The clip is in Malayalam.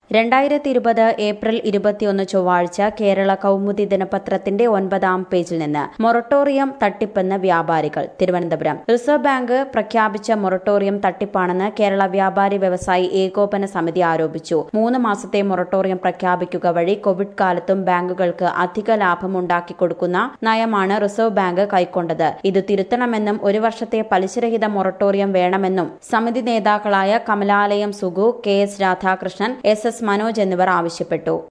രണ്ടായിരത്തി ഇരുപത് ഏപ്രിൽ ഇരുപത്തിയൊന്ന് ചൊവ്വാഴ്ച കേരള കൗമുദി ദിനപത്രത്തിന്റെ ഒൻപതാം പേജിൽ നിന്ന് മൊറട്ടോറിയം തട്ടിപ്പെന്ന് വ്യാപാരികൾ തിരുവനന്തപുരം റിസർവ് ബാങ്ക് പ്രഖ്യാപിച്ച മൊറട്ടോറിയം തട്ടിപ്പാണെന്ന് കേരള വ്യാപാരി വ്യവസായി ഏകോപന സമിതി ആരോപിച്ചു മൂന്ന് മാസത്തെ മൊറട്ടോറിയം പ്രഖ്യാപിക്കുക വഴി കോവിഡ് കാലത്തും ബാങ്കുകൾക്ക് അധിക ലാഭം ഉണ്ടാക്കി കൊടുക്കുന്ന നയമാണ് റിസർവ് ബാങ്ക് കൈക്കൊണ്ടത് ഇത് തിരുത്തണമെന്നും ഒരു വർഷത്തെ പലിശരഹിത മൊറട്ടോറിയം വേണമെന്നും സമിതി നേതാക്കളായ Kamalalayam Sugu K S Radhakrishnan S S Manoj എന്നിവർ ആവശ്യപ്പെട്ടു